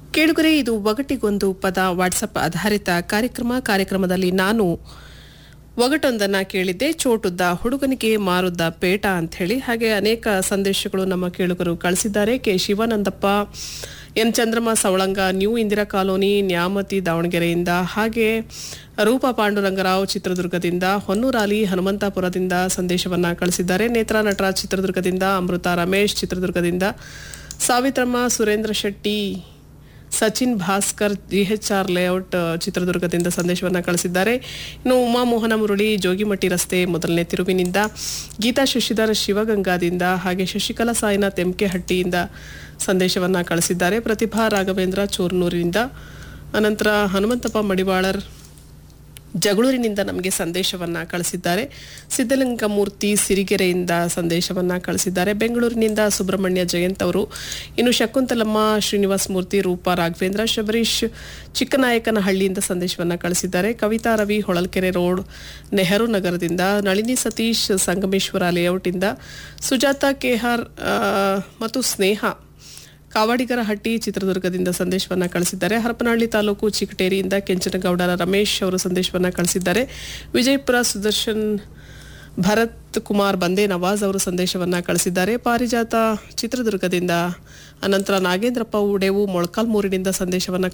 ಕೇಳುಗರೆ ಇದು ಒಗಟಿಗೊಂದು ಪದ ವಾಟ್ಸಪ್ ಆಧಾರಿತ ಕಾರ್ಯಕ್ರಮ ಕಾರ್ಯಕ್ರಮದಲ್ಲಿ ನಾನು ಒಗಟೊಂದನ್ನ ಕೇಳಿದ್ದೆ ಚೋಟುದ್ದ ಹುಡುಗನಿಗೆ ಮಾರುದ್ದ ಪೇಟ ಅಂತ ಹೇಳಿ ಹಾಗೆ ಅನೇಕ ಸಂದೇಶಗಳು ನಮ್ಮ ಕೇಳುಗರು ಕಳಿಸಿದ್ದಾರೆ K Shivanandappa N Chandrama Savalanga new Indira colony Nyamathi ದಾವಣಗೆರೆಯಿಂದ ಹಾಗೆ ರೂಪ ಪಾಂಡುರಂಗರಾವ್ ಚಿತ್ರದುರ್ಗದಿಂದ ಹೊನ್ನೂರಾಲಿ ಹನುಮಂತಾಪುರದಿಂದ ಸಂದೇಶವನ್ನ ಕಳಿಸಿದ್ದಾರೆ ನೇತ್ರಾ ನಟರಾಜ್ ಚಿತ್ರದುರ್ಗದಿಂದ ಅಮೃತ ರಮೇಶ್ ಚಿತ್ರದುರ್ಗದಿಂದ ಸಾವಿತ್ರಮ್ಮ ಸುರೇಂದ್ರ ಶೆಟ್ಟಿ ಸಚಿನ್ ಭಾಸ್ಕರ್ ಜಿಎಚ್ಆರ್ ಲೇಔಟ್ ಅಹ್, ಚಿತ್ರದುರ್ಗದಿಂದ ಸಂದೇಶವನ್ನ ಕಳಿಸಿದ್ದಾರೆ ಇನ್ನು ಉಮಾಮೋಹನ ಮುರಳಿ ಜೋಗಿಮಟ್ಟಿ ರಸ್ತೆ ಮೊದಲನೇ ತಿರುವಿನಿಂದ ಗೀತಾ ಶಶಿಧರ್ ಶಿವಗಂಗಾದಿಂದ ಹಾಗೆ ಶಶಿಕಲಾ ಸಾಯಿನಾಥ್ ಎಂಕೆಹಟ್ಟಿಯಿಂದ ಸಂದೇಶವನ್ನ ಕಳಿಸಿದ್ದಾರೆ ಪ್ರತಿಭಾ ರಾಘವೇಂದ್ರ ಚೂರ್ನೂರಿನಿಂದ ಅನಂತರ ಹನುಮಂತಪ್ಪ ಮಡಿವಾಳರ್ ಜಗಳೂರಿನಿಂದ ನಮಗೆ ಸಂದೇಶವನ್ನ ಕಳಿಸಿದ್ದಾರೆ ಸಿದ್ದಲಿಂಗಮೂರ್ತಿ ಸಿರಿಗೆರೆಯಿಂದ ಸಂದೇಶವನ್ನ ಕಳಿಸಿದ್ದಾರೆ ಬೆಂಗಳೂರಿನಿಂದ ಸುಬ್ರಹ್ಮಣ್ಯ ಜಯಂತ್ ಅವರು ಇನ್ನು ಶಕುಂತಲಮ್ಮ ಶ್ರೀನಿವಾಸ್ ಮೂರ್ತಿ ರೂಪಾ ರಾಘವೇಂದ್ರ ಶಬರೀಶ್ ಚಿಕ್ಕನಾಯಕನಹಳ್ಳಿಯಿಂದ ಸಂದೇಶವನ್ನ ಕಳಿಸಿದ್ದಾರೆ ಕವಿತಾ ರವಿ ಹೊಳಲ್ಕೆರೆ ರೋಡ್ ನೆಹರು ನಗರದಿಂದ ನಳಿನಿ ಸತೀಶ್ ಸಂಗಮೇಶ್ವರ ಲೇಔಟಿಂದ ಸುಜಾತ ಕೆಹಾರ್ ಆ, ಮತ್ತು ಸ್ನೇಹ ಕಾವಾಡಿಗರಹಟ್ಟಿ ಚಿತ್ರದುರ್ಗದಿಂದ ಸಂದೇಶವನ್ನ ಕಳಿಸಿದ್ದಾರೆ ಹರಪನಹಳ್ಳಿ ತಾಲೂಕು ಚಿಕಟೇರಿಯಿಂದ ಕೆಂಚನಗೌಡರ ರಮೇಶ್ ಅವರು ಸಂದೇಶವನ್ನ ಕಳಿಸಿದ್ದಾರೆ ವಿಜಯಪುರ ಸುದರ್ಶನ್ ಭರತ್ ಕುಮಾರ್ ಬಂದೇ ನವಾಜ್ ಅವರು ಸಂದೇಶವನ್ನ ಕಳಿಸಿದ್ದಾರೆ ಪಾರಿಜಾತ ಚಿತ್ರದುರ್ಗದಿಂದ ಅನಂತರ ನಾಗೇಂದ್ರಪ್ಪ ಉಡೇವು ಮೊಳಕಾಲ್ಮೂರಿನಿಂದ ಸಂದೇಶವನ್ನ